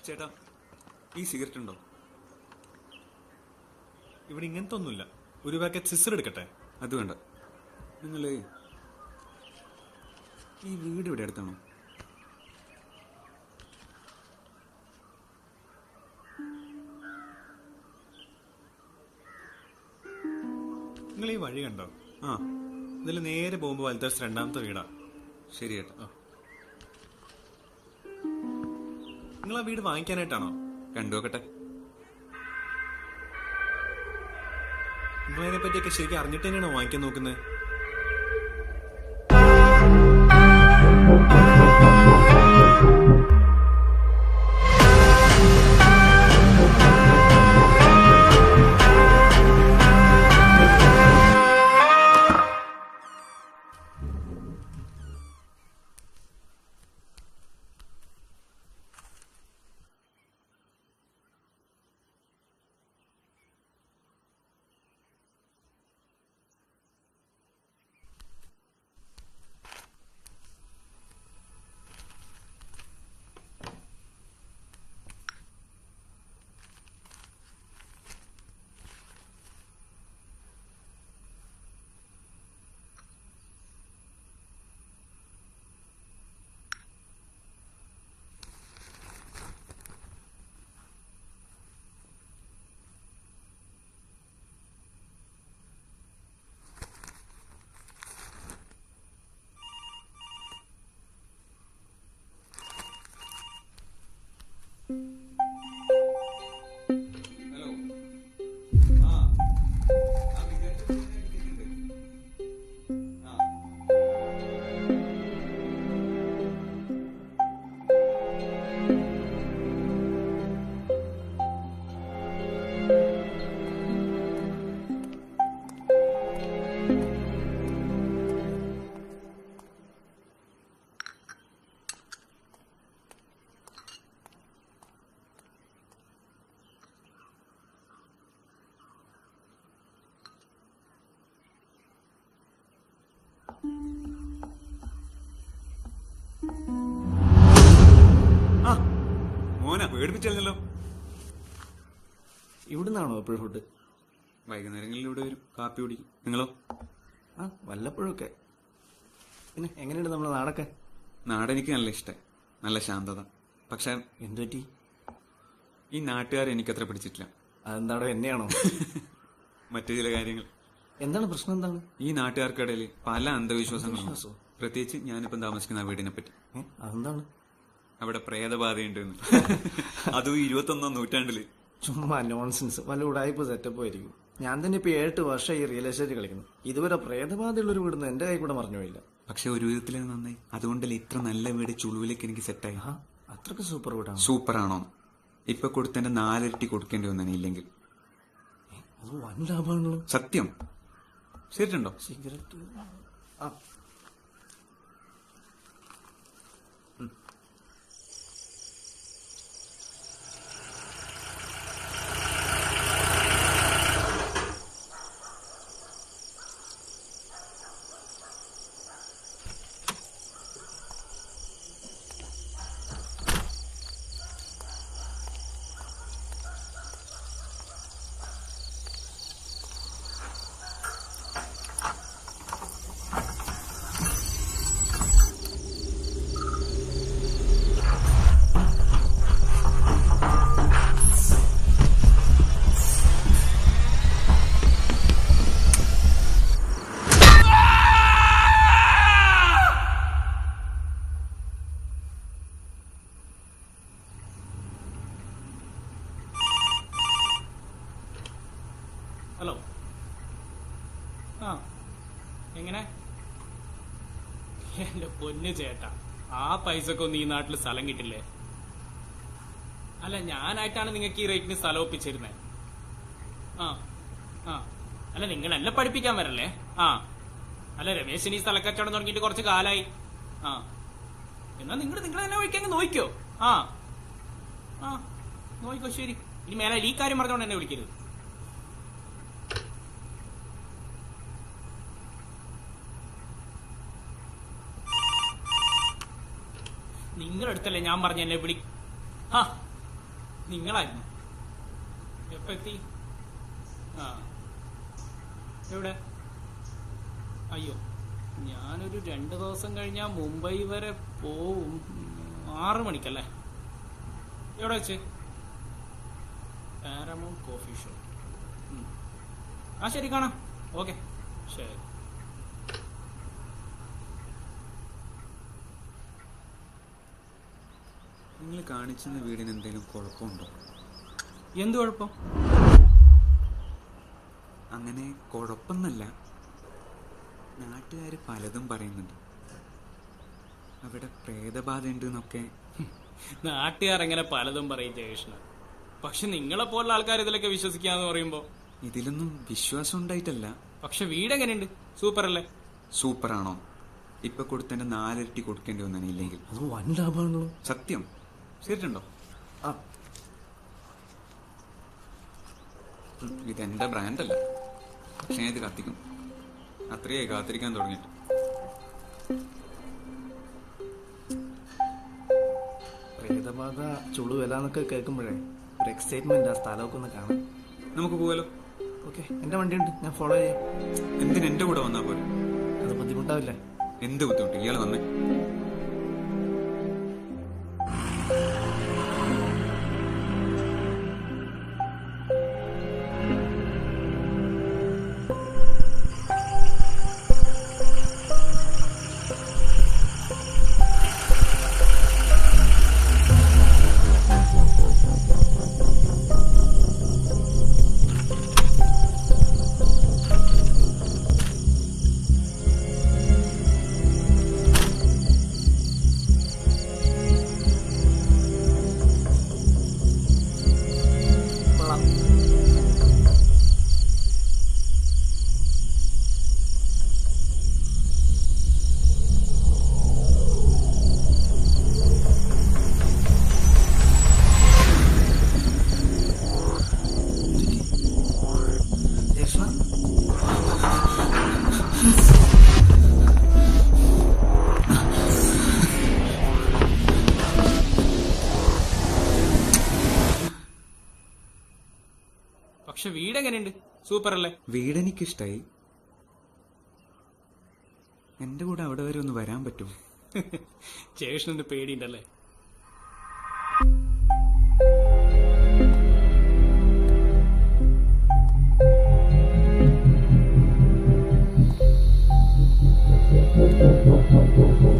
ചേട്ടാ ഈ സിഗരറ്റ് ഉണ്ടോ ഇവിടെ ഇങ്ങനത്തെ ഒന്നുമില്ല ഒരു പാക്കറ്റ് സിസ്റ്റർ എടുക്കട്ടെ അത് വേണ്ട നിങ്ങൾ ഈ വീട് ഇവിടെ അടുത്താണോ നിങ്ങൾ ഈ വഴി കണ്ടോ ആ ഇതിൽ നേരെ പോകുമ്പോൾ വലത്തേഴ്സ് രണ്ടാമത്തെ വീടാ ശരി ചേട്ടാ നിങ്ങൾ ആ വീട് വാങ്ങിക്കാനായിട്ടാണോ കണ്ടു നോക്കട്ടെ നിങ്ങൾ അതിനെ പറ്റിയൊക്കെ ശരിക്കും അറിഞ്ഞിട്ട് തന്നെയാണോ വാങ്ങിക്കാൻ നോക്കുന്നത് ഹലോ ആ ആ വിചാരിച്ചു ആ ആ മോന പേടിപ്പിച്ചല്ലോ ഇവിടുന്നാണോ എപ്പോഴും ഫുഡ് വൈകുന്നേരങ്ങളിൽ ഇവിടെ വരും കാപ്പി കുടിക്കും നിങ്ങളോ ആ വല്ലപ്പോഴൊക്കെ പിന്നെ എങ്ങനെയുണ്ട് നമ്മുടെ നാടൊക്കെ നാടെനിക്ക് നല്ല ഇഷ്ടമായി നല്ല ശാന്തത പക്ഷെ എന്തു പറ്റി ഈ നാട്ടുകാരെ എനിക്കത്ര പിടിച്ചിട്ടില്ല അതെന്താടോ എന്നെയാണോ മറ്റു ചില കാര്യങ്ങൾ എന്താണ് പ്രശ്നം എന്താണ് ഈ നാട്ടുകാർക്കിടയിൽ പല അന്ധവിശ്വാസങ്ങളും അന്ധവിശ്വാസമോ? പ്രത്യേകിച്ച് ഞാനിപ്പം താമസിക്കുന്ന ആ വീടിനെ പറ്റി ഏ അതെന്താണ് അവിടെ പ്രേതബാധയുണ്ട് എന്ന് അതും ഇരുപത്തൊന്നാം നൂറ്റാണ്ടില് ചുമ്മാ നോൺസെൻസ് വല്ല ഉടായ്പ സെറ്റപ്പ് ആയിരിക്കും ഞാൻ തന്നെ ഇപ്പൊ ഏഴെട്ട് വർഷം ഈ റിയൽ എസ്റ്റേറ്റ് കളിക്കുന്നു ഇതുവരെ പ്രേതബാധയുള്ള ഒരു വീടുന്ന് എന്റെ കൈ കൂടെ മറിഞ്ഞു പോയില്ല പക്ഷെ ഒരു വിധത്തിൽ അത് നന്നായി അതുകൊണ്ടല്ലേ ഇത്ര നല്ല വീട് ചുളുവിലേക്ക് എനിക്ക് സെറ്റായി ആ അത്രക്ക് സൂപ്പർ വീടാണ് സൂപ്പർ ആണോ ഇപ്പൊ കൊടുത്തതിന്റെ നാലിരട്ടി കൊടുക്കേണ്ടി വന്നു ഇല്ലെങ്കിൽ അത് വൻ ലാഭമാണല്ലോ സത്യം ശരിയുണ്ടോ സിഗരറ്റ് ആ ഹലോ ആ എങ്ങനെ എന്റെ പൊന്ന് ചേട്ടാ ആ പൈസക്കൊന്നും ഈ നാട്ടിൽ സ്ഥലം കിട്ടില്ലേ അല്ല ഞാനായിട്ടാണ് നിങ്ങൾക്ക് ഈ റേറ്റിന് സ്ഥലം ഒപ്പിച്ചിരുന്നത് ആ ആ അല്ല നിങ്ങൾ എന്നെ പഠിപ്പിക്കാൻ വരല്ലേ ആ അല്ല രമേശിന് ഈ സ്ഥലക്കച്ചവടം തുടങ്ങിയിട്ട് കുറച്ച് കാലായി ആ എന്നാ നിങ്ങൾ നിങ്ങൾ തന്നെ വഴിക്കങ്ങ് നോക്കിക്കോ ആ ആ നോക്കിക്കോ ശരി ഇനി മേലെ ഈ കാര്യം പറഞ്ഞുകൊണ്ട് എന്നെ വിളിക്കരുത് നിങ്ങളുടെ അടുത്തല്ലേ ഞാൻ പറഞ്ഞ എന്നെ വിളി ആ നിങ്ങളായിരുന്നു എപ്പോ എത്തി ആ എവിടെ അയ്യോ ഞാനൊരു രണ്ട് ദിവസം കഴിഞ്ഞാൽ മുംബൈ വരെ പോവും ആറ് മണിക്കല്ലേ എവിടെ വെച്ച് പാരമൗണ്ട് കോഫി ഷോപ്പ് ഉം. ആ ശരി കാണാം ഓക്കെ ശരി നിങ്ങൾ കാണിച്ചെന്ന വീടിന് എന്തെങ്കിലും കുഴപ്പമുണ്ടോ എന്ത് കുഴപ്പം അങ്ങനെ കുഴപ്പമെന്നല്ല നാട്ടുകാർ പലതും പറയുന്നുണ്ട് അവിടെ പ്രേതബാധ ഉണ്ട് എന്നൊക്കെ നാട്ടുകാർ എങ്ങനെ പലതും പറയും ജയകൃഷ്ണ പക്ഷെ നിങ്ങളെ പോലുള്ള ആൾക്കാർ ഇതിലൊക്കെ വിശ്വസിക്കാന്ന് പറയുമ്പോ ഇതിലൊന്നും വിശ്വാസം ഉണ്ടായിട്ടല്ല പക്ഷെ വീട് എങ്ങനെയുണ്ട് സൂപ്പർ അല്ലേ സൂപ്പറാണോ ഇപ്പൊ കൊടുത്തതിന്റെ നാലിരട്ടി കൊടുക്കേണ്ടി വന്നാണ് ഇല്ലെങ്കിൽ അത് വൻ ലാഭമാണല്ലോ സത്യം ശരിയുണ്ടോ ആ ഇതെന്റെ ബ്രാൻഡല്ല പക്ഷേ ഞാൻ ഇത് കത്തിക്കും അത്രയായി കാത്തിരിക്കാൻ തുടങ്ങിയിട്ട് പ്രേതബാധ ചുളുവില എന്നൊക്കെ കേൾക്കുമ്പോഴേ ഒരു എക്സൈറ്റ്മെന്റ് ആ സ്ഥലമൊക്കെ ഒന്ന് കാണാം നമുക്ക് പോകാലോ ഓക്കെ എന്റെ വണ്ടിയുണ്ട് ഞാൻ ഫോളോ ചെയ്യാം എന്തിന് എന്റെ കൂടെ വന്നാ പോലെ അത് ബുദ്ധിമുട്ടാവില്ലേ എന്ത് ബുദ്ധിമുട്ട് ഇയാൾ വന്നേ കൊള്ളാം ജയകൃഷ്ണ പക്ഷെ വീട് എങ്ങനെയുണ്ട് സൂപ്പർ അല്ലേ വീടെനിക്കിഷ്ടായി എന്റെ കൂടെ അവിടെ വരെ ഒന്ന് വരാൻ പറ്റുമോ ജയകൃഷ്ണന് പേടിയുണ്ടല്ലേ Thank